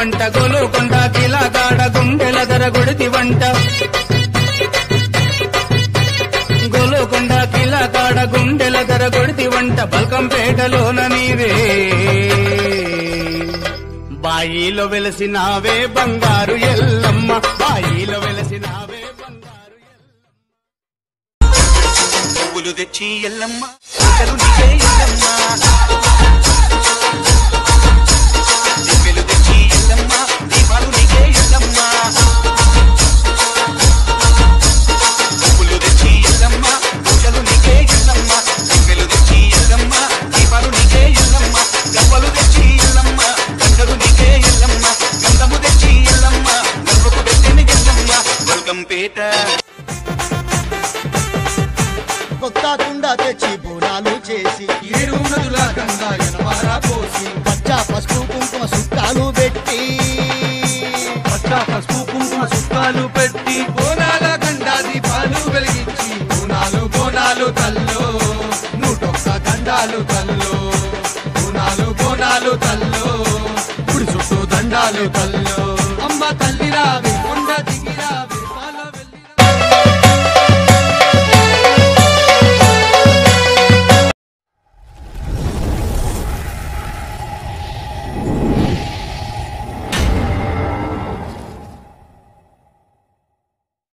వంట గోలుకొండ కిలాగాడ గుండెల ధర గుడితి వంట గోలుకొండ కిలాగాడ గుండెల ధర గుడితి వంట బల్కంపేటలోన నీవే బాయిలో వెలసినావే బంగారు ఎల్లమ్మ బాయిలో వెలసినావే బంగారు పువ్వులు తెచ్చి ఎల్లమ్మ పూజలు నీకే ఎల్లమ్మ దివ్యలు తెచ్చి ఎల్లమ్మ దీపాలు నీకే ఎల్లమ్మ పువ్వులు తెచ్చి ఎల్లమ్మ పూజలు నీకే ఎల్లమ్మ దివ్యలు తెచ్చి ఎల్లమ్మ దీపాలు నీకే ఎల్లమ్మ గవ్వలు తెచ్చి ఎల్లమ్మ గంగలు నీకే ఎల్లమ్మ గంధము తెచ్చి ఎల్లమ్మ గర్భకు పెట్టిన ఎల్లమ్మ బల్కంపేట కొత్త కుండ తెచ్చి బోనాలు చేసి ఏడు నదుల గంగా ఎనమారా పోసి పచ్చ పసుపు కుంకుమ సుట్టాలు పెట్టి పచ్చ పసుపు కుంకుమ సుక్కాలు పెట్టి బోనాల గండా దీపాలు వెలిగించి బోనాలు బోనాలు తల్లో నూటొక్క గండాలు తల్లో బోనాలు బోనాలు తల్లో గుడి చుట్టూ దండాలు తల్లో